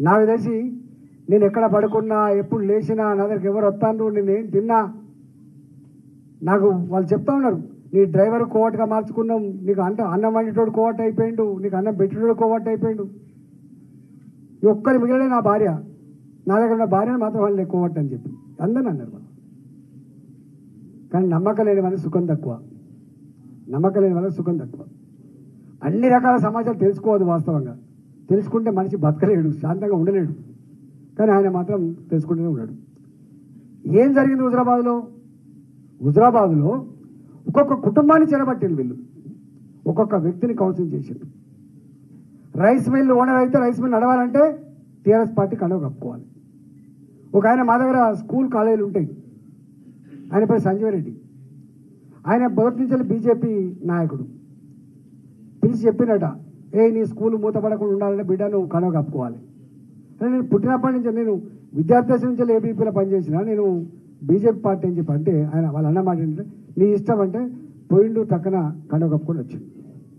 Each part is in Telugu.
నాకు తెలిసి నేను ఎక్కడ పడుకున్నా ఎప్పుడు లేచినా నా దగ్గరికి ఎవరు వస్తాను నేను ఏం తిన్నా నాకు వాళ్ళు చెప్తా ఉన్నారు నీ డ్రైవర్ కోవట్గా మార్చుకున్నాం నీకు అంట అన్నం వండేటోడు కోవట్ అయిపోయిండు నీకు అన్నం పెట్టేటోడు కోవట్ అయిపోయిండు ఈ ఒక్కరి మిగిలే నా భార్య నా దగ్గర ఉన్న భార్యను మాత్రం వాళ్ళు కోవట్ అని చెప్పి అందరిని అన్నారు వాళ్ళు కానీ నమ్మకం లేని వాళ్ళకి సుఖం తక్కువ నమ్మకం లేని వాళ్ళకి సుఖం తక్కువ అన్ని రకాల సమాచారం తెలుసుకోవద్దు వాస్తవంగా తెలుసుకుంటే మనిషి బతకలేడు శాంతంగా ఉండలేడు కానీ ఆయన మాత్రం తెలుసుకుంటూనే ఉన్నాడు ఏం జరిగింది హుజరాబాద్లో హుజరాబాద్లో ఒక్కొక్క కుటుంబాన్ని చెరబట్టింది వీళ్ళు ఒక్కొక్క వ్యక్తిని కౌన్సిలింగ్ చేసిండు రైస్ మిల్ ఓనర్ అయితే రైస్ మిల్ నడవాలంటే టీఆర్ఎస్ పార్టీ కండవ కప్పుకోవాలి ఒక ఆయన మా దగ్గర స్కూల్ కాలేజీలు ఉంటాయి ఆయన పేరు సంజయ్ రెడ్డి ఆయన మొదటి నుంచి బీజేపీ నాయకుడు పిలిచి చెప్పినట ఏ నీ స్కూల్ మూతపడకుండా ఉండాలంటే బిడ్డ నువ్వు కండవ కప్పుకోవాలి అంటే నేను పుట్టినప్పటి నుంచి నేను విద్యార్థి దశ నుంచి ఏబీపీలో పనిచేసిన నేను బీజేపీ పార్టీ అని చెప్పి అంటే ఆయన వాళ్ళ అన్న మాట ఏంటంటే నీ ఇష్టం అంటే పోయిండు టక్కన కండవ కప్పుకొని వచ్చింది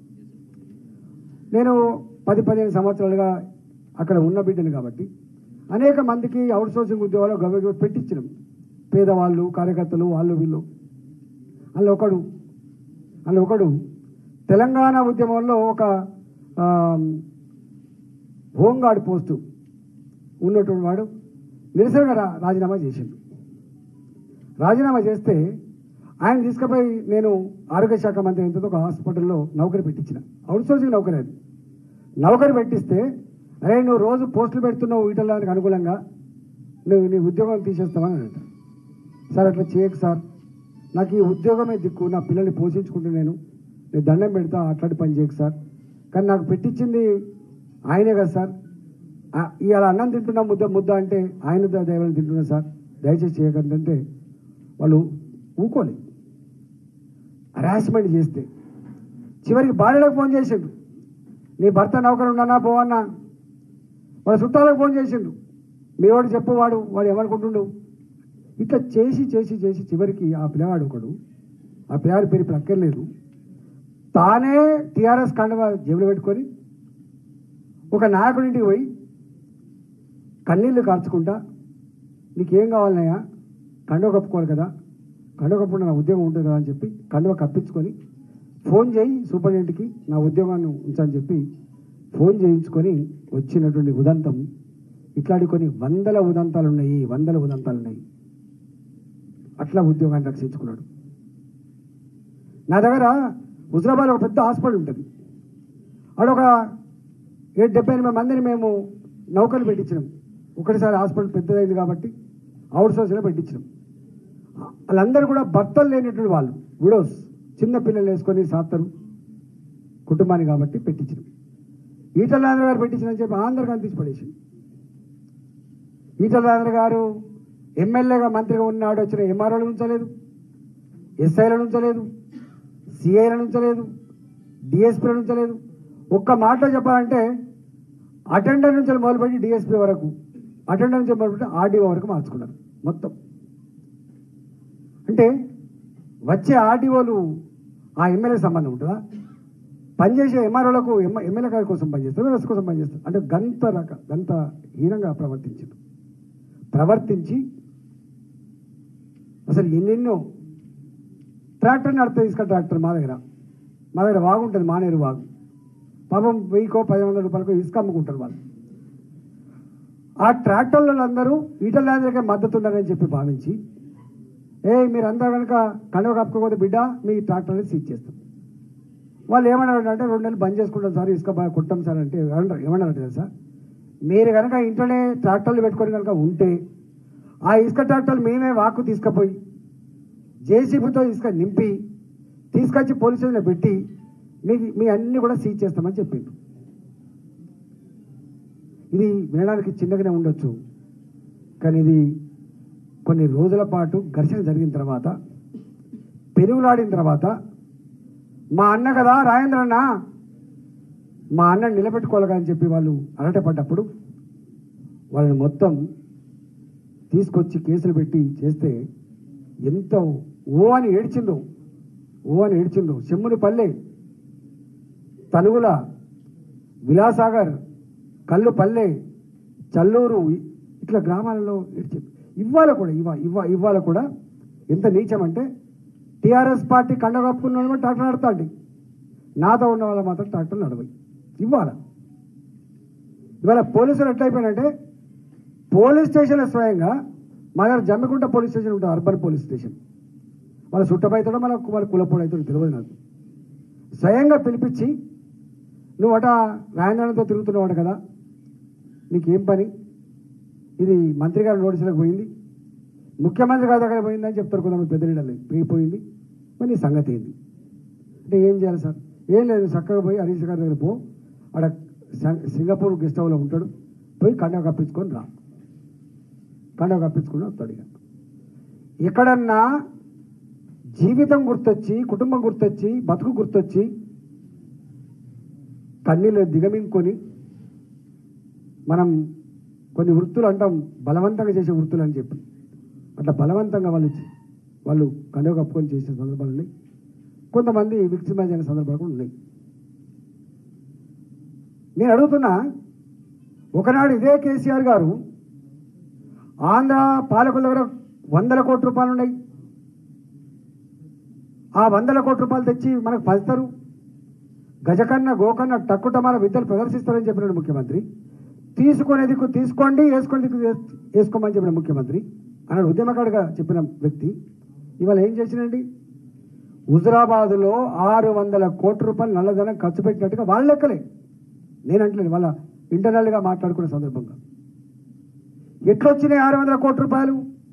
నేను పది పదిహేను సంవత్సరాలుగా అక్కడ ఉన్న బిడ్డను కాబట్టి అనేక మందికి అవుట్ సోర్సింగ్ ఉద్యోగాలు గవర్నమెంట్ పెట్టించినాం పేదవాళ్ళు కార్యకర్తలు వాళ్ళు వీళ్ళు అందులో ఒకడు అందులో ఒకడు తెలంగాణ ఉద్యమంలో ఒక ఆ, హోంగార్డ్ పోస్టు ఉన్నటువంటి వాడు నిరసనగా రా- రాజీనామా చేసిండు రాజీనామా చేస్తే ఆయన తీసుకుపోయి నేను ఆరోగ్య శాఖ మంత్రి అయిన తర్వాత ఒక హాస్పిటల్లో నౌకరి పెట్టించిన అవుట్ సోర్సింగ్ నౌకరి అది నౌకరి పెట్టిస్తే అరే నువ్వు రోజు పోస్టులు పెడుతున్నావు వీటల్లానికి అనుకూలంగా నువ్వు నీ ఉద్యోగం తీసేస్తామని అంట సార్ అట్లా చేయకు సార్ నాకు ఈ ఉద్యోగమే దిక్కు నా పిల్లల్ని పోషించుకుంటూ నేను నేను దండం పెడతా అట్లాంటి పని చేయకు సార్ కానీ నాకు పెట్టించింది ఆయనే కదా సార్ ఆ- ఇవాళ అన్నం తింటున్నా ముద్ద ముద్ద అంటే ఆయన దైవం తింటున్నా సార్ దయచేసి చేయకంటే వాళ్ళు ఊకోలే హరాస్మెంట్ చేస్తే చివరికి భార్యలకు ఫోన్ చేసిండు నీ భర్త నౌకరు ఉన్నానా పోవన్నా వాళ్ళ చుట్టాలకు ఫోన్ చేసిండు మీ వాడు చెప్పు వాడు వాడు ఏమనుకుంటుండు ఇట్లా చేసి చేసి చేసి చివరికి ఆ పిల్లవాడు ఒకడు ఆ పిల్లవాడి పేరు ఇప్పుడు అక్కర్లేదు తానే టీఆర్ఎస్ కండవ జేబులో పెట్టుకొని ఒక నాయకుడింటికి పోయి కన్నీళ్లు కార్చుకుంటా నీకేం కావాలనయ్యా కండువ కప్పుకోవాలి కదా కండువ కప్పుకుంటే నా ఉద్యోగం ఉంటుంది కదా అని చెప్పి కండువ కప్పించుకొని ఫోన్ చేయి సూపరింటెండెంట్కి నా ఉద్యోగాన్ని ఉంచని చెప్పి ఫోన్ చేయించుకొని వచ్చినటువంటి ఉదంతం ఇట్లాంటి కొన్ని వందల ఉదంతాలు ఉన్నాయి వందల ఉదంతాలు ఉన్నాయి అట్లా ఉద్యోగాన్ని రక్షించుకున్నాడు నా దగ్గర హుజరాబాద్ ఒక పెద్ద హాస్పిటల్ ఉంటుంది ఆడొక ఏడు డెబ్బై ఎనిమిది మందిని మేము నౌకలు పెట్టించినాం ఒకటిసారి హాస్పిటల్ పెద్దదైంది కాబట్టి అవుట్ సోర్స్లో పెట్టించినాం వాళ్ళందరూ కూడా భర్తలు లేనటువంటి వాళ్ళు విడోస్ చిన్న పిల్లలు వేసుకొని సాత్తరు కుటుంబాన్ని కాబట్టి పెట్టించినాం ఈటల రాజేంద్ర గారు పెట్టించినని చెప్పి ఆంధ్రకు అందించి పడేసింది ఈటల రాజేంద్ర గారు ఎమ్మెల్యేగా మంత్రిగా ఉన్నాడు వచ్చిన ఎంఆర్ఓలు ఉంచలేదు ఎస్ఐలను ఉంచలేదు సిఐలను ఉంచలేదు డిఎస్పీలను ఉంచలేదు ఒక్క మాటలో చెప్పాలంటే అటెండర్ నుంచి మొదలుపెట్టి డిఎస్పీ వరకు అటెండర్ నుంచి మొదలుపెట్టి ఆర్డీఓ వరకు మార్చుకున్నారు మొత్తం అంటే వచ్చే ఆర్డీఓలు ఆ ఎమ్మెల్యే సంబంధం ఉంటుందా పనిచేసే ఎంఆర్ఓలకు ఎమ్మెల్యే గారి కోసం పనిచేస్తారు వ్యవస్థ కోసం పనిచేస్తారు అంటే గంత రక గంత హీనంగా ప్రవర్తించారు ప్రవర్తించి అసలు ఎన్నెన్నో ట్రాక్టర్ నడితే తీసుక ట్రాక్టర్ మా దగ్గర మా దగ్గర వాగు ఉంటుంది మానేరు వాగు పాపం వెయ్యికో పది వందల రూపాయలకో ఇసుక అమ్ముకుంటారు వాళ్ళు ఆ ట్రాక్టర్లలో అందరూ ఈటలందరికీ మద్దతు ఉన్నారని చెప్పి భావించి ఏ మీరు అందరూ కనుక కండవ కప్పుకోకపోతే బిడ్డ మీ ట్రాక్టర్ని సీజ్ చేస్తాం వాళ్ళు ఏమన్నారు అంటే రెండు నెలలు బంద్ చేసుకుంటాం సార్ ఇసుక బాగా కొట్టాం సార్ అంటే ఏమన్నారు ఏమన్నారు తెలుసా మీరు కనుక ఇంట్లోనే ట్రాక్టర్లు పెట్టుకొని కనుక ఉంటే ఆ ఇసుక ట్రాక్టర్లు మేమే వాక్కు తీసుకుపోయి జేసీబీతో ఇసుక నింపి తీసుకొచ్చి పోలీస్ స్టేషన్లో పెట్టి మీకు మీ అన్ని కూడా సీజ్ చేస్తామని చెప్పిండు ఇది వినడానికి చిన్నగానే ఉండొచ్చు కానీ ఇది కొన్ని రోజుల పాటు ఘర్షణ జరిగిన తర్వాత పెరుగులాడిన తర్వాత మా అన్న కదా రాజేంద్ర అన్న మా అన్న నిలబెట్టుకోవాలి అని చెప్పి వాళ్ళు అలటపడ్డప్పుడు వాళ్ళని మొత్తం తీసుకొచ్చి కేసులు పెట్టి చేస్తే ఎంత ఓ అని ఏడ్చిందో ఓ అని ఏడ్చిందో చెమ్ముని పల్లె తనుగుల విలాసాగర్ కల్లు పల్లె చల్లూరు ఇట్లా గ్రామాలలో ఇడిచి ఇవాళ కూడా ఇవా ఇవా ఇవాళ కూడా ఎంత నీచం అంటే టీఆర్ఎస్ పార్టీ కండ కప్పుకున్న వాళ్ళు ట్రాక్టర్ నడతాండి నాతో ఉన్న వాళ్ళు మాత్రం ట్రాక్టర్ నడవయి ఇవాళ ఇవాళ పోలీసులు ఎట్లయిపోయినంటే పోలీస్ స్టేషన్ స్వయంగా మా దగ్గర జమ్మికుంట పోలీస్ స్టేషన్ ఉంటుంది అర్బన్ పోలీస్ స్టేషన్ వాళ్ళ చుట్టపైతాడో మన వాళ్ళ కులపోడు అవుతాడో తెలియదు నాకు స్వయంగా పిలిపించి నువ్వు అట రాయంద్రంతో తిరుగుతున్నావు కదా నీకేం పని ఇది మంత్రి గారి నోటీసులకు పోయింది ముఖ్యమంత్రి గారి దగ్గర పోయిందని చెప్తారు కొంతమంది పెద్దలీడలు పోయింది మరి నీ సంగతి ఏంది అంటే ఏం చేయాలి సార్ ఏం లేదు చక్కగా పోయి హరీష్ గారి దగ్గర పో ఆడ సం- సింగపూర్ గెస్ట్ హౌస్లో ఉంటాడు పోయి కండవ కప్పించుకొని రా కండవ కప్పించుకొని వస్తాడు ఇక ఎక్కడన్నా జీవితం గుర్తొచ్చి కుటుంబం గుర్తొచ్చి బతుకు గుర్తొచ్చి కన్నీళ్ళు దిగమింగుకొని మనం కొన్ని వృత్తులు అంటాం బలవంతంగా చేసే వృత్తులు అని చెప్పి అట్లా బలవంతంగా వాళ్ళు చే- వాళ్ళు కండువ కప్పుకొని చేసిన సందర్భాలు ఉన్నాయి కొంతమంది విక్టిమైజ్ అయిన సందర్భాలు కూడా ఉన్నాయి నేను అడుగుతున్నా ఒకనాడు ఇదే కేసీఆర్ గారు ఆంధ్ర పాలకుల దగ్గర వందల కోట్ల రూపాయలు ఉన్నాయి ఆ వందల కోట్ల రూపాయలు తెచ్చి మనకు పంచుతారు గజకన్న గోకన్న టక్కుటమాల విద్యలు ప్రదర్శిస్తారని చెప్పినాడు ముఖ్యమంత్రి తీసుకునే దిక్కు తీసుకోండి వేసుకునే దిక్కు వేస్- వేసుకోమని చెప్పిన ముఖ్యమంత్రి అన్నాడు ఉద్యమకాడుగా చెప్పిన వ్యక్తి ఇవాళ ఏం చేసినండి హుజరాబాదులో ఆరు వందల కోట్ల రూపాయలు నల్లధనం ఖర్చు పెట్టినట్టుగా వాళ్ళ లెక్కలే నేను అంటలేను వాళ్ళ ఇంటర్నల్గా మాట్లాడుకునే సందర్భంగా ఎట్లొచ్చినాయి ఆరు వందల కోట్ల రూపాయలు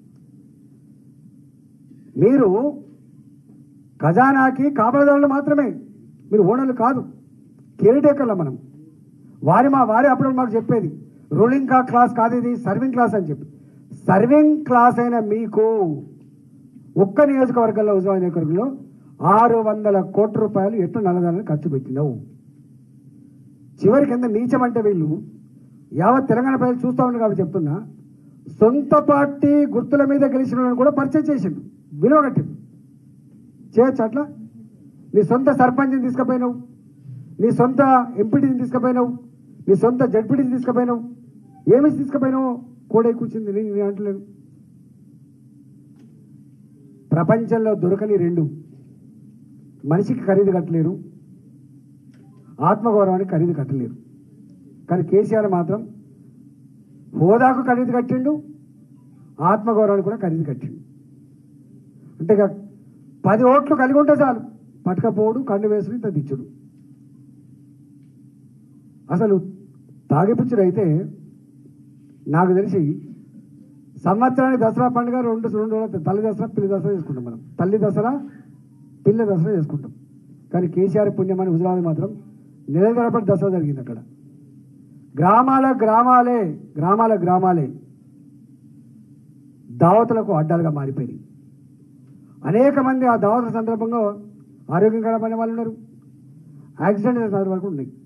మీరు ఖజానాకి కాపలదారులు మాత్రమే మీరు ఓనర్లు కాదు కేర్టేకర్ల మనం వారి మా వారి అప్పుడు మాకు చెప్పేది రూలింగ్ కా క్లాస్ కాదు ఇది సర్వింగ్ క్లాస్ అని చెప్పి సర్వింగ్ క్లాస్ అయిన మీకు ఒక్క నియోజకవర్గంలో హుజరాబాద్ నియోజకవర్గంలో ఆరు వందల కోట్ల రూపాయలు ఎట్లా నల్లదాన్ని ఖర్చు పెట్టినావు చివరికి ఎంత నీచం అంటే వీళ్ళు యావత్ తెలంగాణ ప్రజలు చూస్తూ ఉన్నారు కాబట్టి చెప్తున్నా సొంత పార్టీ గుర్తుల మీద గెలిచిన వాళ్ళని కూడా పరిచయం చేసిండు విలువ కట్టిండు చేయొచ్చు అట్లా నీ సొంత సర్పంచ్ని తీసుకుపోయినావు నీ సొంత ఎంపీటీని తీసుకుపోయినావు నీ సొంత జడ్పీటీని తీసుకుపోయినావు ఏమి తీసుకుపోయినావు కోడే కూర్చుంది నేను నేను అంటలేను ప్రపంచంలో దొరకని రెండు మనిషికి ఖరీదు కట్టలేరు ఆత్మగౌరవానికి ఖరీదు కట్టలేరు కానీ కేసీఆర్ మాత్రం హోదాకు ఖరీదు కట్టిండు ఆత్మగౌరవానికి కూడా ఖరీదు కట్టిండు అంటే ఇక పది ఓట్లు కలిగి ఉంటే చాలు పట్టుకపోవడు కన్ను వేసుకుని తగ్గించుడు అసలు తాగిపుచ్చుడు అయితే నాకు తెలిసి సంవత్సరానికి దసరా పండుగ రెండు రెండు రోజులు తల్లి దసరా పిల్లి దసరా చేసుకుంటాం మనం తల్లి దసరా పిల్ల దసరా చేసుకుంటాం కానీ కేసీఆర్ పుణ్యమని హుజరాబాద్ మాత్రం నిరంతరపడి దసరా జరిగింది అక్కడ గ్రామాల గ్రామాలే గ్రామాల గ్రామాలే దావతులకు అడ్డాలుగా మారిపోయినాయి అనేక మంది ఆ దావతుల సందర్భంగా ఆరోగ్యకరమైన వాళ్ళు ఉన్నారు యాక్సిడెంట్ అయిన సందర్భాలు కూడా ఉన్నాయి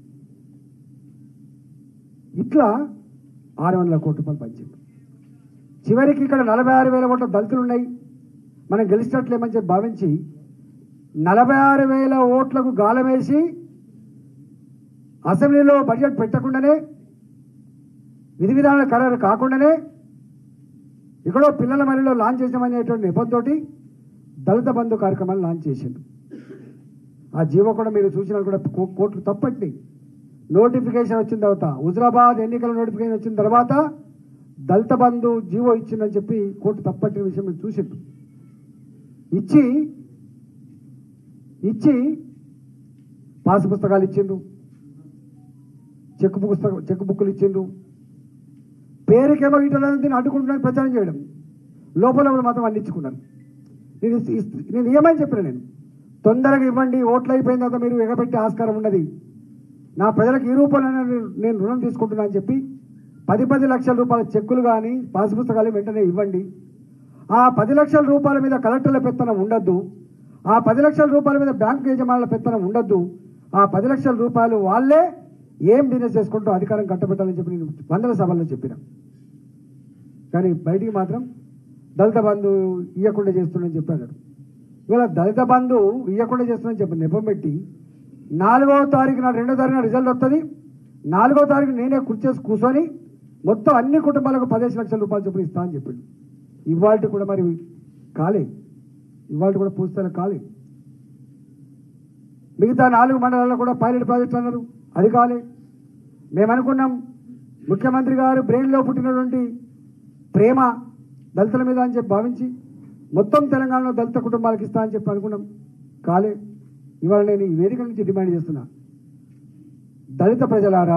ఇట్లా ఆరు వందల కోట్ల రూపాయలు పంచింది చివరికి ఇక్కడ నలభై ఆరు వేల ఓట్ల దళితులు ఉన్నాయి మనం గెలిచినట్లేమని చెప్పి భావించి నలభై ఆరు వేల ఓట్లకు గాలం వేసి అసెంబ్లీలో బడ్జెట్ పెట్టకుండానే విధి విధానాలు ఖరారు కాకుండానే ఎక్కడో పిల్లల మరిలో లాంచ్ చేసామనేటువంటి నెపంతోటి దళిత బంధు కార్యక్రమాన్ని లాంచ్ చేసిండు ఆ జీవో కూడా మీరు చూసినా కూడా కో- కోర్టులు తప్పట్టి నోటిఫికేషన్ వచ్చిన తర్వాత హుజరాబాద్ ఎన్నికల నోటిఫికేషన్ వచ్చిన తర్వాత దళిత బంధు జీవో ఇచ్చిందని చెప్పి కోర్టు తప్పట్టిన విషయం మీరు చూసిండు ఇచ్చి ఇచ్చి పాస్ పుస్తకాలు ఇచ్చిండ్రు చెక్ పుస్తకం చెక్ బుక్లు ఇచ్చిండ్రు పేరుకేమో ఇటలని దీన్ని అడ్డుకుంటున్నాను ప్రచారం చేయడం లోపల లోపల మాత్రం అందించుకున్నాను నేను ఇస్- ఇస్- నేను ఏమని చెప్పిన నేను తొందరగా ఇవ్వండి ఓట్లు అయిపోయిన తర్వాత మీరు ఎగబెట్టే ఆస్కారం ఉన్నది నా ప్రజలకు ఈ రూపంలో నేను రుణం తీసుకుంటున్నా అని చెప్పి పది పది లక్షల రూపాయల చెక్కులు కానీ పాస్ పుస్తకాలు వెంటనే ఇవ్వండి ఆ పది లక్షల రూపాయల మీద కలెక్టర్ల పెత్తనం ఉండొద్దు ఆ పది లక్షల రూపాయల మీద బ్యాంకు యజమానుల పెత్తనం ఉండొద్దు ఆ పది లక్షల రూపాయలు వాళ్ళే ఏం బిజినెస్ చేసుకుంటూ అధికారం కట్టబెట్టాలని చెప్పి నేను వందల సభల్లో చెప్పిన కానీ బయటికి మాత్రం దళిత బంధు ఇవ్వకుండా చేస్తుందని చెప్పాడు ఇవాళ దళిత బంధు ఇవ్వకుండా చేస్తుందని చెప్పి నెపం పెట్టి నాలుగవ తారీఖు నాడు రెండో తారీఖు నాడు రిజల్ట్ వస్తుంది నాలుగో తారీఖు నేనే కుర్చేసి కూర్చొని మొత్తం అన్ని కుటుంబాలకు పదిహేను లక్షల రూపాయలు చొప్పున ఇస్తా అని చెప్పిండు ఇవాళ కూడా మరి కాలే ఇవాళ కూడా పూస్తాలు కాలే మిగతా నాలుగు మండలాల్లో కూడా పైలట్ ప్రాజెక్ట్ అన్నారు అది కాలే మేము అనుకున్నాం ముఖ్యమంత్రి గారు బ్రెయిన్లో పుట్టినటువంటి ప్రేమ దళితుల మీద అని చెప్పి భావించి మొత్తం తెలంగాణలో దళిత కుటుంబాలకు ఇస్తా అని చెప్పి అనుకున్నాం కాలే ఇవాళ నేను ఈ వేదిక నుంచి డిమాండ్ చేస్తున్నా దళిత ప్రజలారా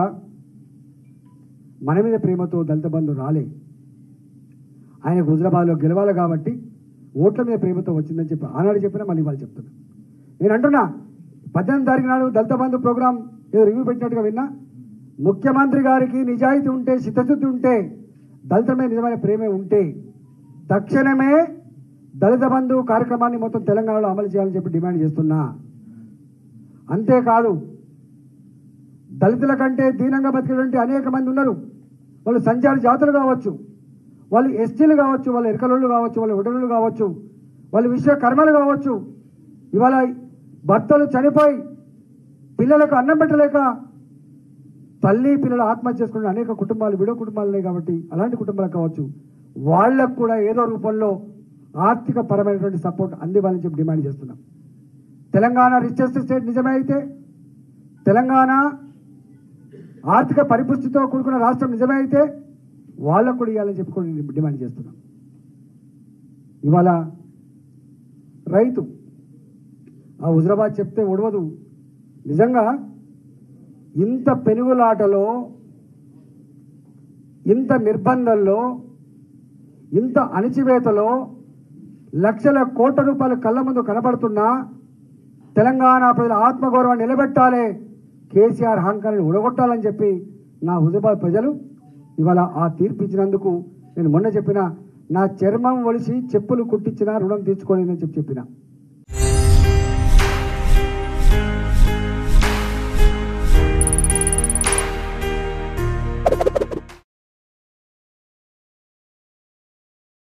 మన మీద ప్రేమతో దళిత బంధు రాలే ఆయన హుజరాబాద్లో గెలవాలి కాబట్టి ఓట్ల మీద ప్రేమతో వచ్చిందని చెప్పి ఆనాడు చెప్పినా మళ్ళీ వాళ్ళు చెప్తున్నా నేను అంటున్నా పద్దెనిమిది తారీఖు నాడు దళిత బంధు ప్రోగ్రాం ఏదో రివ్యూ పెట్టినట్టుగా విన్నా ముఖ్యమంత్రి గారికి నిజాయితీ ఉంటే చిత్తశుద్ధి ఉంటే దళిత మీద నిజమైన ప్రేమే ఉంటే తక్షణమే దళిత బంధు కార్యక్రమాన్ని మొత్తం తెలంగాణలో అమలు చేయాలని చెప్పి డిమాండ్ చేస్తున్నా అంతేకాదు దళితుల కంటే దీనంగా బతికేటువంటి అనేక మంది ఉన్నారు వాళ్ళు సంచార జాతులు కావచ్చు వాళ్ళు ఎస్టీలు కావచ్చు వాళ్ళు ఎరకలోళ్ళు కావచ్చు వాళ్ళు ఉడలు కావచ్చు వాళ్ళు విశ్వకర్మలు కావచ్చు ఇవాళ భర్తలు చనిపోయి పిల్లలకు అన్నం పెట్టలేక తల్లి పిల్లలు ఆత్మహత్య చేసుకున్న అనేక కుటుంబాలు విడో కుటుంబాలు ఉన్నాయి కాబట్టి అలాంటి కుటుంబాలకు కావచ్చు వాళ్ళకు కూడా ఏదో రూపంలో ఆర్థిక పరమైనటువంటి సపోర్ట్ అందివ్వాలని చెప్పి డిమాండ్ చేస్తున్నాం తెలంగాణ రిచెస్ట్ స్టేట్ నిజమే అయితే తెలంగాణ ఆర్థిక పరిపుష్టితో కూడుకున్న రాష్ట్రం నిజమే అయితే వాళ్ళకు కూడా ఇవ్వాలని చెప్పి కూడా నేను డిమాండ్ చేస్తున్నాం ఇవాళ రైతు ఆ హుజరాబాద్ చెప్తే ఒడవదు నిజంగా ఇంత పెనుగులాటలో ఇంత నిర్బంధంలో ఇంత అణిచివేతలో లక్షల కోట్ల రూపాయలు కళ్ళ ముందు కనబడుతున్నా తెలంగాణ ప్రజల ఆత్మగౌరవాన్ని నిలబెట్టాలి కేసీఆర్ అహంకారాన్ని ఉడగొట్టాలని చెప్పి నా హుజరాబాద్ ప్రజలు ఇవాళ ఆ తీర్పు ఇచ్చినందుకు నేను మొన్న చెప్పిన నా చర్మం ఒలిసి చెప్పులు కుట్టించిన రుణం తీర్చుకోలేదని చెప్పి చెప్పిన